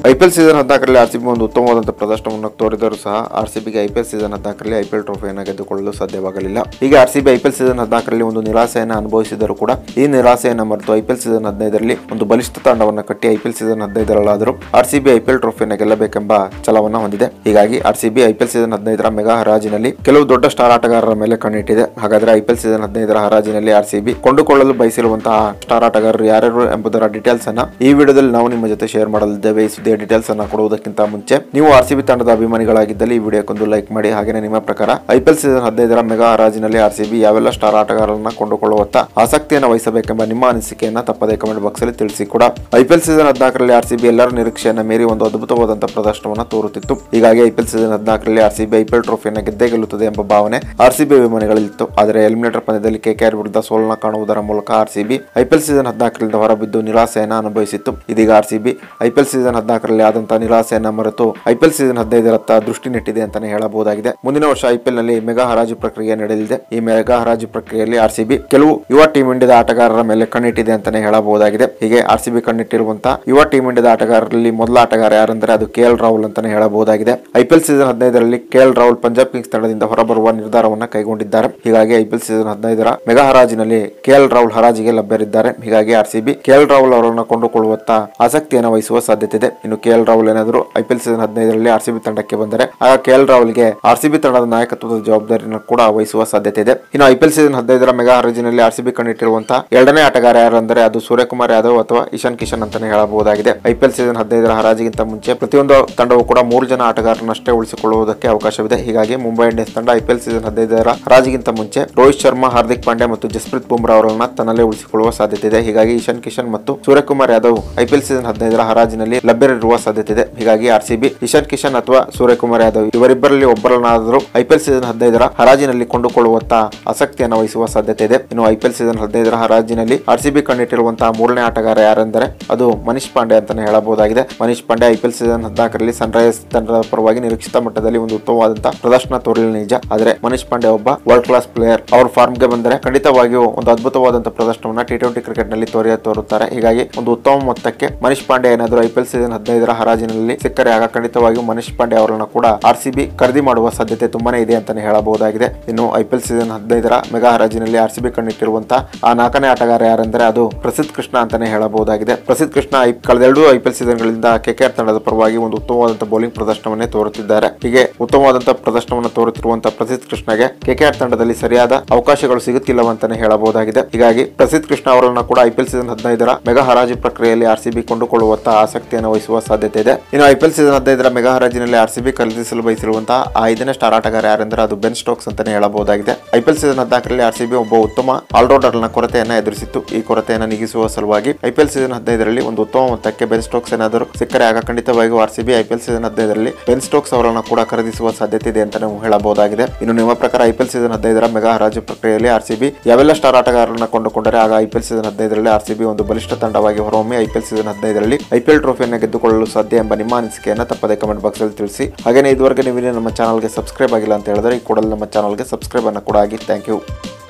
IPL season ಹದಿನಾಲ್ಕರಲ್ಲಿ RCB ಒಂದು ಉತ್ತಮವಾದಂತಹ ಪ್ರದರ್ಶನವನ್ನು ತೋರಿದರೂ ಸಹ ಆರ್ಸಿಬಿಗೆ ಐಪಿಎಲ್ ಸೀಸನ್ ಹದಿನಾಲ್ಕರಲ್ಲಿ ಐಪಿಎಲ್ ಟ್ರೋಫಿಯನ್ನು ಗೆದ್ದುಕೊಳ್ಳಲು ಸಾಧ್ಯವಾಗಲಿಲ್ಲ ಹೀಗೆ ಆರ್ಸಿಬಿ ಐಪಿಎಲ್ ಸೀಸನ್ ಹದಿನಾಲ್ಕರಲ್ಲಿ ಒಂದು ನಿರಾಸೆಯನ್ನು ಅನುಭವಿಸಿದರೂ ಕೂಡ ಈ ನಿರಾಸೆಯನ್ನು ಮರೆತು ಐಪಿಎಲ್ ಸೀಸನ್ ಹದಿನೈದರಲ್ಲಿ ಒಂದು ಬಲಿಷ್ಠ ತಂಡವನ್ನು ಕಟ್ಟಿ ಐಪಿಎಲ್ ಸೀಸನ್ ಹದಿನೈದರಲ್ಲಾದರೂ ಆರ್ಸಿಬಿ ಐಪಿಎಲ್ ಟ್ರೋಫಿಯನ್ನು ಗೆಲ್ಲಬೇಕೆಂಬ ಛಲವನ್ನು ಹೊಂದಿದೆ ಹೀಗಾಗಿ ಆರ್ಸಿಬಿ ಐಪಿಎಲ್ ಸೀಸನ್ ಹದಿನೈದರ ಮೆಗಾ ಹರಾಜಿನಲ್ಲಿ ಕೆಲವು ದೊಡ್ಡ ಸ್ಟಾರ್ ಆಟಗಾರರ ಮೇಲೆ ಕಣ್ಣಿಟ್ಟಿದೆ ಹಾಗಾದ್ರೆ ಐಪಿಎಲ್ ಸೀಸನ್ ಹದಿನೈದರ ಹರಾಜಿನಲ್ಲಿ ಆರ್ಸಿಬಿ ಕೊಂಡುಕೊಳ್ಳಲು ಬಯಸಿರುವಂತಹ ಸ್ಟಾರ್ ಆಟಗಾರರು ಯಾರ್ಯಾರು ಎಂಬುದರ ಡೀಟೇಲ್ಸ್ ಅನ್ನ ಈ ವಿಡಿಯೋದಲ್ಲಿ ನಾವು ನಿಮ್ಮ ಜೊತೆ ಶೇರ್ ಮಾಡಲಿದ್ದೇವೆ ಈ ಸುದ್ದಿಯ ಡೀಟೇಲ್ಸ್ ಅನ್ನ ಕೊಡುವುದಕ್ಕಿಂತ ಮುಂಚೆ ನೀವು ಆರ್ಸಿಬಿ ತಂಡದ ಅಭಿಮಾನಿಗಳಾಗಿದ್ದಲ್ಲಿ ಈ ವಿಡಿಯೋಕ್ಕೊಂದು ಲೈಕ್ ಮಾಡಿ ಹಾಗೆಯೇ ನಿಮ್ಮ ಪ್ರಕಾರ ಐಪಿಎಲ್ ಸೀಸನ್ ಹದಿನೈದರ ಮೆಗಾ ಹರಾಜಿನಲ್ಲಿ ಆರ್ಸಿಬಿ ಯಾವೆಲ್ಲ ಸ್ಟಾರ್ ಆಟಗಾರರನ್ನ ಕೊಂಡುಕೊಳ್ಳುವತ್ತ ಆಸಕ್ತಿಯನ್ನು ವಹಿಸಬೇಕೆಂಬ ನಿಮ್ಮ ಅನಿಸಿಕೆಯನ್ನ ತಪ್ಪದೇ ಕಮೆಂಟ್ ಬಾಕ್ಸ್ ಅಲ್ಲಿ ತಿಳಿಸಿ ಕೂಡ ಐಪಿಎಲ್ ಸೀಸನ್ ಹದಿನಾಲ್ಕರಲ್ಲಿ ಆರ್ಸಿಬಿ ಎಲ್ಲರ ನಿರೀಕ್ಷೆಯನ್ನ ಮೀರಿ ಒಂದು ಅದ್ಭುತವಾದಂತಹ ಪ್ರದರ್ಶನವನ್ನು ತೋರುತ್ತಿತ್ತು ಹೀಗಾಗಿ ಐಪಿಎಲ್ ಸೀಸನ್ ಹದಿನಾಲ್ಕರಲ್ಲಿ ಆರ್ಸಿಬಿ ಐಪಿಎಲ್ ಟ್ರೋಫಿಯನ್ನು ಗೆದ್ದೇ ಗೆಲ್ಲುತ್ತದೆ ಎಂಬ ಭಾವನೆ ಆರ್ಸಿಬಿ ಅಭಿಮಾನಿಗಳಲ್ಲಿತ್ತು ಆದರೆ ಎಲಿಮಿನೇಟರ್ ಪಂದ್ಯದಲ್ಲಿ ಕೆಕೆಆರ್ ವಿರುದ್ಧ ಸೋಲನ್ನ ಕಾಣುವುದರ ಮೂಲಕ ಆರ್ಸಿಬಿ ಐಪಿಎಲ್ ಸೀಸನ್ ಹದಿನಾಲ್ಕರಿಂದ ಹೊರಬಿದ್ದು ನಿರಾಸೆಯನ್ನು ಅನುಭವಿಸಿತ್ತು ಇದೀಗ ಆರ್ಸಿಬಿ ಐಪಿಎಲ್ ಸೀಸನ್ ಹದಿನಾಲ್ಕರಲ್ಲಿ ಆದಂತಹ ನಿರಾಸೆಯನ್ನ ಮರೆತು ಐಪಿಎಲ್ ಸೀಸನ್ ಹದಿನೈದರತ್ತ ದೃಷ್ಟಿ ನೆಟ್ಟಿದೆ ಅಂತಾನೆ ಹೇಳಬಹುದಾಗಿದೆ ಮುಂದಿನ ವರ್ಷ ಐಪಿಎಲ್ ನಲ್ಲಿ ಮೆಗಾ ಹರಾಜು ಪ್ರಕ್ರಿಯೆ ನಡೆಯಲಿದೆ ಈ ಮೆಗಾ ಹರಾಜು ಪ್ರಕ್ರಿಯೆಯಲ್ಲಿ ಆರ್ಸಿಬಿ ಕೆಲವು ಯುವ ಟೀಮ್ ಇಂಡಿಯಾದ ಆಟಗಾರರ ಮೇಲೆ ಕಣ್ಣಿಟ್ಟಿದೆ ಅಂತಾನೆ ಹೇಳಬಹುದಾಗಿದೆ ಹೀಗೆ ಆರ್ಸಿಬಿ ಕಣ್ಣಿಟ್ಟಿರುವಂತಹ ಯುವ ಟೀಮ್ ಇಂಡಿಯಾದ ಆಟಗಾರರಲ್ಲಿ ಮೊದಲ ಆಟಗಾರ ಯಾರಂದ್ರೆ ಅದು ಕೆ ಎಲ್ ರಾಹುಲ್ ಅಂತಾನೆ ಹೇಳಬಹುದಾಗಿದೆ ಐಪಿಎಲ್ ಸೀಸನ್ ಹದಿನೈದರಲ್ಲಿ K L Rahul Punjab Kings ತಂಡದಿಂದ ಹೊರಬರುವ ನಿರ್ಧಾರವನ್ನ ಕೈಗೊಂಡಿದ್ದಾರೆ ಹೀಗಾಗಿ ಐಪಿಎಲ್ ಸೀಸನ್ ಹದಿನೈದರ ಮೆಗಾ ಹರಾಜಿನಲ್ಲಿ ಕೆ ಎಲ್ ರಾಹುಲ್ ಹರಾಜಿಗೆ ಲಭ್ಯರಿದ್ದಾರೆ ಹೀಗಾಗಿ ಆರ್ಸಿಬಿ ಕೆ ಎಲ್ ರಾಹುಲ್ ಅವರನ್ನು ಕೊಂಡುಕೊಳ್ಳುವತ್ತ ಆಸಕ್ತಿಯನ್ನು ವಹಿಸುವ ಸಾಧ್ಯತೆ ಇದೆ ಇನ್ನು ಕೆ ಎಲ್ ರಾಹುಲ್ ಏನಾದರೂ ಐಪಿಎಲ್ ಸೀಸನ್ ಹದಿನೈದರಲ್ಲಿ ಆರ್ಸಿಬಿ ತಂಡಕ್ಕೆ ಬಂದರೆ ಆಗ ಕೆ ಎಲ್ ರಾಹುಲ್ಗೆ ಆರ್ಸಿಬಿ ತಂಡದ ನಾಯಕತ್ವದ ಜವಾಬ್ದಾರಿಯನ್ನು ಕೂಡ ವಹಿಸುವ ಸಾಧ್ಯತೆ ಇದೆ ಇನ್ನು ಐಪಿಎಲ್ ಸೀಸನ್ ಹದಿನೈದರ ಮೆಗಾ ಹರಾಜಿನಲ್ಲಿ ಆರ್ಸಿಬಿ ಕಂಡಿಟ್ಟಿರುವಂತಹ ಎರಡನೇ ಆಟಗಾರ ಯಾರಂದರೆ ಅದು ಸೂರ್ಯಕುಮಾರ್ ಯಾದವ್ ಅಥವಾ ಇಶಾನ್ ಕಿಶನ್ ಅಂತಾನೆ ಹೇಳಬಹುದಾಗಿದೆ ಐಪಿಎಲ್ ಸೀಸನ್ ಹದಿನೈದರ ಹರಾಜಿಗಿಂತ ಮುಂಚೆ ಪ್ರತಿಯೊಂದು ತಂಡವು ಕೂಡ ಮೂರು ಜನ ಆಟಗಾರರನ್ನಷ್ಟೇ ಉಳಿಸಿಕೊಳ್ಳುವುದಕ್ಕೆ ಅವಕಾಶವಿದೆ ಹೀಗಾಗಿ ಮುಂಬೈ ಇಂಡಿಯನ್ಸ್ ತಂಡ ಐಪಿಎಲ್ ಸೀಸನ್ ಹದಿನೈದರ ಹರಾಜಿಗಿಂತ ಮುಂಚೆ ರೋಹಿತ್ ಶರ್ಮಾ ಹಾರ್ದಿಕ್ ಪಾಂಡ್ಯ ಮತ್ತು ಜಸ್ಪ್ರೀತ್ ಬುಮ್ರಾ ಅವರನ್ನ ತನ್ನಲ್ಲೇ ಉಳಿಸಿಕೊಳ್ಳುವ ಸಾಧ್ಯತೆ ಇದೆ ಹೀಗಾಗಿ ಇಶಾನ್ ಕಿಶನ್ ಮತ್ತು ಸೂರ್ಯಕುಮಾರ್ ಯಾದವ್ ಐಪಿಎಲ್ ಸೀಸನ್ ಹದಿನೈದರ ಹರಾಜಿನಲ್ಲಿ ಲಭ್ಯರಿರುವ ಸಾಧ್ಯತೆ ಇದೆ ಹೀಗಾಗಿ ಆರ್ಸಿಬಿ ಇಶಾನ್ ಕಿಶನ್ ಅಥವಾ ಸೂರ್ಯಕುಮಾರ್ ಯಾದವ್ ಇವರಿಬ್ಬರಲ್ಲಿ ಒಬ್ಬರನ್ನಾದರೂ ಐಪಿಎಲ್ ಸೀಸನ್ ಹದಿನೈದರ ಹರಾಜಿನಲ್ಲಿ ಕೊಂಡುಕೊಳ್ಳುವತ್ತ ಆಸಕ್ತಿಯನ್ನು ವಹಿಸುವ ಸಾಧ್ಯತೆ ಇದೆ ಇನ್ನು ಐಪಿಎಲ್ ಸೀಸನ್ ಹದಿನೈದರ ಹರಾಜಿನಲ್ಲಿ ಆರ್ಸಿಬಿ ಕಂಡಿಟ್ಟಿರುವಂತಹ ಮೂರನೇ ಆಟಗಾರ ಯಾರೆಂದರೆ ಅದು ಮನೀಶ್ ಪಾಂಡೆ ಅಂತಾನೆ ಹೇಳಬಹುದಾಗಿದೆ ಮನೀಶ್ ಪಾಂಡೆ ಐಪಿಎಲ್ ಸೀಸನ್ ಹದಿನಾಲ್ಕರಲ್ಲಿ ಸನ್ರೈಸರ್ಸ್ ತಂಡದ ಪರವಾಗಿ ನಿರೀಕ್ಷಿತ ಮಟ್ಟದಲ್ಲಿ ಒಂದು ಉತ್ತಮವಾದಂತಹ ಪ್ರದರ್ಶನ ತೋರಲಿಲ್ಲ ನಿಜ ಆದರೆ ಮನೀಶ್ ಪಾಂಡೆ ಒಬ್ಬ ವರ್ಲ್ಡ್ ಕ್ಲಾಸ್ ಪ್ಲೇಯರ್ ಅವ್ರ ಫಾರ್ಮ್ಗೆ ಬಂದರೆ ಖಂಡಿತವಾಗಿಯೂ ಒಂದು ಅದ್ಭುತವಾದಂತಹ ಪ್ರದರ್ಶನವನ್ನ ಟಿ ಟ್ವೆಂಟಿ ಕ್ರಿಕೆಟ್ ನಲ್ಲಿ ತೋರಿಯ ತೋರುತ್ತಾರೆ ಹೀಗಾಗಿ ಒಂದು ಉತ್ತಮ ಮೊತ್ತಕ್ಕೆ ಮನೀಶ್ ಪಾಂಡೆ ಏನಾದರೂ ಐಪಿಎಲ್ ಸೀಸನ್ ಹದಿನೈದರ ಹರಾಜಿನಲ್ಲಿ ಸಿಕ್ಕರೆ ಆಗ ಖಂಡಿತವಾಗಿಯೂ ಮನೀಶ್ ಪಾಂಡೆ ಅವರನ್ನು ಕೂಡ ಆರ್ಸಿಬಿ ಖರೀದಿ ಮಾಡುವ ಸಾಧ್ಯತೆ ತುಂಬಾನೇ ಇದೆ ಅಂತಾನೆ ಹೇಳಬಹುದಾಗಿದೆ ಇನ್ನು ಐಪಿಎಲ್ ಸೀಸನ್ ಹದಿನೈದರ ಮೆಗಾ ಹರಾಜಿನಲ್ಲಿ ಆರ್ಸಿಬಿ ಕಂಡಿಟ್ಟಿರುವಂತಹ ಆ ನಾಲ್ಕನೇ ಆಟಗಾರ ಯಾರೆಂದರೆ ಅದು ಪ್ರಸಿದ್ಧ ಕೃಷ್ಣ ಅಂತಾನೆ ಹೇಳಬಹುದಾಗಿದೆ ಪ್ರಸಿದ್ಧ ಕೃಷ್ಣ ಐ- ಕಳೆದೆರಡು ಐಪಿಎಲ್ ಸೀಸನ್ಗಳಿಂದ ಕೆಕೆಆರ್ ತಂಡದ ಪರವಾಗಿ ಒಂದು ಉತ್ತಮವಾದಂತಹ ಬೌಲಿಂಗ್ ಪ್ರದರ್ಶನವನ್ನೇ ತೋರುತ್ತಿದ್ದಾರೆ ಹೀಗೆ ಉತ್ತಮವಾದಂತಹ ಪ್ರದರ್ಶನವನ್ನು ತೋರುತ್ತಿರುವಂತಹ ಪ್ರಸಿದ್ಧ ಕೃಷ್ಣಗೆ ಕೆಕೆಆರ್ ತಂಡದಲ್ಲಿ ಸರಿಯಾದ ಅವಕಾಶಗಳು ಸಿಗುತ್ತಿಲ್ಲವಂತಾನೆ ಹೇಳಬಹುದಾಗಿದೆ ಹೀಗಾಗಿ ಪ್ರಸಿದ್ಧ ಕೃಷ್ಣ ಅವರನ್ನು ಕೂಡ ಐಪಿಎಲ್ ಸೀಸನ್ ಹದಿನೈದರ ಮೆಗಾ ಹರಾಜು ಪ್ರಕ್ರಿಯೆಯಲ್ಲಿ ಆರ್ಸಿಬಿ ಕೊಂಡುಕೊಳ್ಳುವತ್ತ ಆಸಕ್ತಿಯನ್ನು ವಹಿಸುವ ಸಾಧ್ಯತೆ ಇದೆ ಇನ್ನು ಐಪಿಎಲ್ ಸೀಸನ್ ಹದಿನೈದರ ಮೆಗಾ ಹರಾಜಿನಲ್ಲಿ ಆರ್ಸಿಬಿ ಖರೀದಿಸಲು ಬಯಸಿರುವಂತಹ ಆ ಐದನೇ ಸ್ಟಾರ್ ಆಟಗಾರ ಯಾರೆಂದರೆ ಅದು ಬೆನ್ ಸ್ಟೋಕ್ಸ್ ಅಂತಾನೆ ಹೇಳಬಹುದಾಗಿದೆ ಐಪಿಎಲ್ ಸೀಸನ್ ಹದಿನಾಲ್ಕರಲ್ಲಿ ಆರ್ಸಿಬಿ ಒಬ್ಬ ಉತ್ತಮ ಆಲ್ರೌಂಡರ್ನ ಕೊರತೆಯನ್ನು ಎದುರಿಸಿತ್ತು ಈ ಕೊರತೆಯನ್ನು ನೀಗಿಸುವ ಸಲುವಾಗಿ ಐಪಿಎಲ್ ಸೀಸನ್ ಹದಿನೈದರಲ್ಲಿ ಒಂದು ಉತ್ತಮ ಮೊತ್ತಕ್ಕೆ ಬೆನ್ ಸ್ಟೋಕ್ಸ್ ಏನಾದರೂ ಸಿಕ್ಕರೆ ಆಗ ಖಂಡಿತವಾಗಿಯೂ ಆರ್ಸಿಬಿ ಐಪಿಎಲ್ ಸೀಸನ್ ಹದಿನೈದರಲ್ಲಿ ಬೆನ್ ಸ್ಟೋಕ್ಸ್ ಅವರನ್ನು ಕೂಡ ಖರೀದಿಸುವ ಸಾಧ್ಯತೆ ಇದೆ ಅಂತ ನಾವು ಹೇಳಬಹುದಾಗಿದೆ ಇನ್ನು ನಿಮ್ಮ ಪ್ರಕಾರ ಐಪಿಎಲ್ ಸೀಸನ್ ಹದಿನೈದರ ಮೆಗಾ ಹರಾಜು ಪ್ರಕ್ರಿಯೆಯಲ್ಲಿ ಆರ್ಸಿಬಿ ಯಾವೆಲ್ಲ ಸ್ಟಾರ್ ಆಟಗಾರರನ್ನ ಕೊಂಡುಕೊಂಡರೆ ಆಗ ಐಪಿಎಲ್ ಸೀಸನ್ ಹದಿನೈದರಲ್ಲಿ ಆರ್ಸಿಬಿ ಒಂದು ಬಲಿಷ್ಠ ತಂಡವಾಗಿ ಹೊರಹೊಮ್ಮಿ ಐಪಿಎಲ್ ಸೀಸನ್ ಹದಿನೈದರಲ್ಲಿ ಐಪಿಎಲ್ ಟ್ರೋಫಿಯನ್ನು ಗೆದ್ದುಕೊಳ್ಳಲು ಸಾಧ್ಯ ಎಂಬ ನಿಮ್ಮ ಅನಿಸಿಕೆಯನ್ನು ತಪ್ಪದೆ ಕಮೆಂಟ್ ಬಾಕ್ಸ್ ಅಲ್ಲಿ ತಿಳಿಸಿ ಹಾಗೆಯೇ ಇದುವರೆಗೆ ನೀವು ಇನ್ನೂ ನಮ್ಮ ಚಾನಲ್ಗೆ ಸಬ್ಸ್ಕ್ರೈಬ್ ಆಗಿಲ್ಲ ಅಂತ ಹೇಳಿದ್ರೆ ಈ ಕೂಡಲೇ ನಮ್ಮ ಚಾನಲ್ಗೆ ಸಬ್ಸ್ಕ್ರೈಬ್ ಅನ್ನು ಕೂಡ ಆಗಿ ಥ್ಯಾಂಕ್ ಯು